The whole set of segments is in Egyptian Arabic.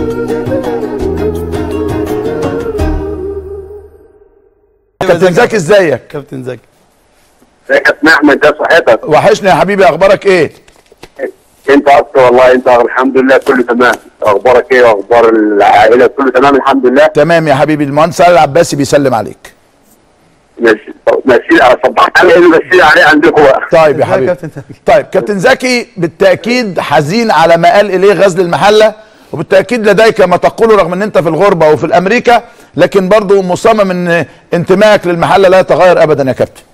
كابتن زكي ازيك كابتن زكي ازيك يا كابتن احمد ده صحتك وحشني يا حبيبي اخبارك ايه انت اكتر والله انت الحمد لله كله تمام اخبارك ايه واخبار العائله كله تمام الحمد لله تمام يا حبيبي المهندس علي العباسي بيسلم عليك ماشي ماشي على صبحت عليه اللي بشيل عليه عندكم بقى طيب يا ازيك حبيبي كابتن زكي؟ طيب كابتن زكي بالتاكيد حزين على ما قال اليه غزل المحله وبالتاكيد لديك ما تقوله رغم ان انت في الغربه وفي الامريكا لكن برضه مصمم ان انتمائك للمحله لا يتغير ابدا يا كابتن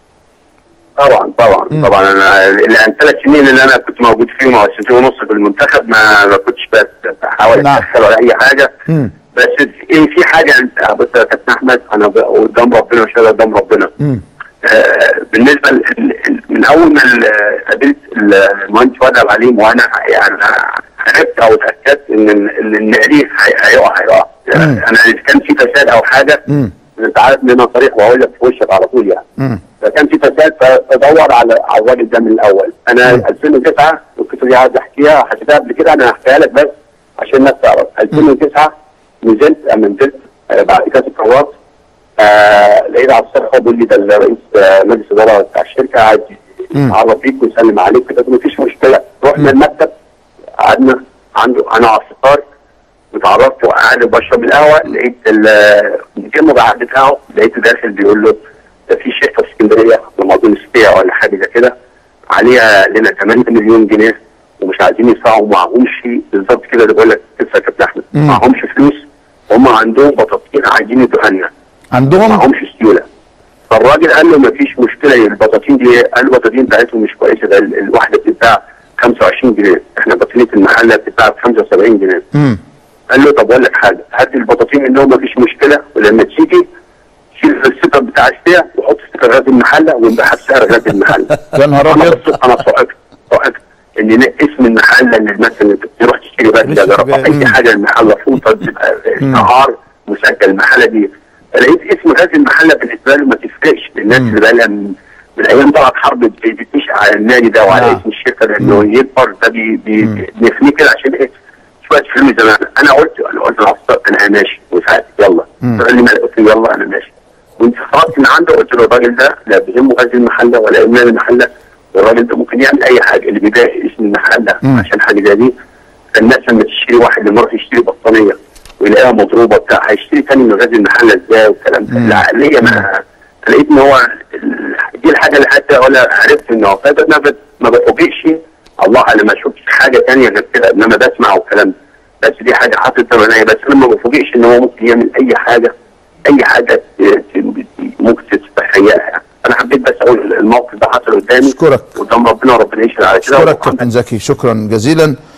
طبعا طبعا طبعا انا الثلاث سنين اللي انا كنت موجود فيهم او سنتين ونص في المنتخب ما ما كنتش بس بحاول نعم. اتدخل ولا اي حاجه مم. بس ايه في حاجه انت بص يا كابتن احمد انا ب- قدام ربنا وشهاده قدام ربنا مم. آه، بالنسبه ل- ال- من اول ما ال- قابلت المهندس وائل عبد العليم وانا يعني عرفت او اتاكدت ان ان النقيل هي- هيقع هيقع يعني مم. انا اذا كان في فساد او حاجه مم. انت عارف ان انا صريح واقول لك في وشك على طول يعني مم. فكان في فساد فادور على على الراجل ده من الاول انا 2009 القصه دي عايز احكيها حكيتها قبل كده انا هحكيها لك بس عشان الناس تعرف 2009 نزلت اما نزلت آه، بعد كاس القارات آه لقيت على الصفحه بيقول لي ده الرئيس آه، مجلس الاداره بتاع الشركه عايز يتعرف بيك ويسلم عليك كده مفيش مشكله رحنا المكتب قعدنا عنده انا على الفطار واتعرفت وقاعد بشرب القهوه لقيت ال- المدير المبيعات بتاعه لقيته داخل بيقول له ده في شركه في اسكندريه لما اظن سبيع ولا حاجه زي كده عليها لنا 8 مليون جنيه ومش عايزين يدفعوا معهمش بالظبط كده اللي بقول لك لسه يا كابتن احمد مم. معهمش فلوس هم عندهم بطاطين عايزين يدوها لنا عندهم معهمش سيوله فالراجل قال له مفيش مشكله البطاطين دي قال له البطاطين بتاعتهم مش كويسه ده ال- الواحده بتتباع 25 جنيه احنا بطاريه المحله بتتباع ب 75 جنيه مم. قال له طب اقول لك حاجه هات البطاطين منهم مفيش مشكله ولما تيجي شيل الستر بتاع السيع وحط ستر غاز المحله ونبيعها بسعر غاز المحله يا نهار انا ابيض بص انا صعقت صعقت ان ن- اسم المحله اللي مثلا انت تروح تشتري بس لسه ده في بالي. اي حاجه المحله فوطه تبقى شعار مسجل المحله دي لقيت اسم غاز المحله بالنسبه له ما تفرقش للناس اللي بقى لها من من ايام طلعت حرب بت- بتمشي على النادي ده وعلى نعم. اسم الشركه لانه يكبر ده بي- بي- بنفنيه كده عشان ايه شويه فلوس زمان انا قلت انا قلت للعصار انا ماشي وساعات يلا قال لي ما قلت له يلا انا ماشي وانت خرجت من عنده قلت له الراجل ده لا بيهمه غاز المحله ولا يهمنا المحله والراجل ده ممكن يعمل اي حاجه اللي بيبيع اسم المحله عشان حاجه زي دي الناس لما تشتري واحد لما يروح يشتري بطانيه ويلاقيها مضروبه بتاع هيشتري تاني من غاز المحله ازاي والكلام ده العقليه ما لقيت ان هو ال- دي الحاجه اللي حتى ولا عرفت ان هو فايدة ما بت- ما بفوجئش الله انا ما شفتش حاجه ثانيه غير كده انما بسمع والكلام ده بس دي حاجه حاطط عينيا بس انا ما بفوجئش ان هو ممكن يعمل اي حاجه اي حاجه ت- ت- ممكن تتخيلها يعني انا حبيت بس اقول الموقف ده حصل قدامي أشكرك. قدام ربنا وربنا يشهد على كده اشكرك ومحمد كابتن زكي شكرا جزيلا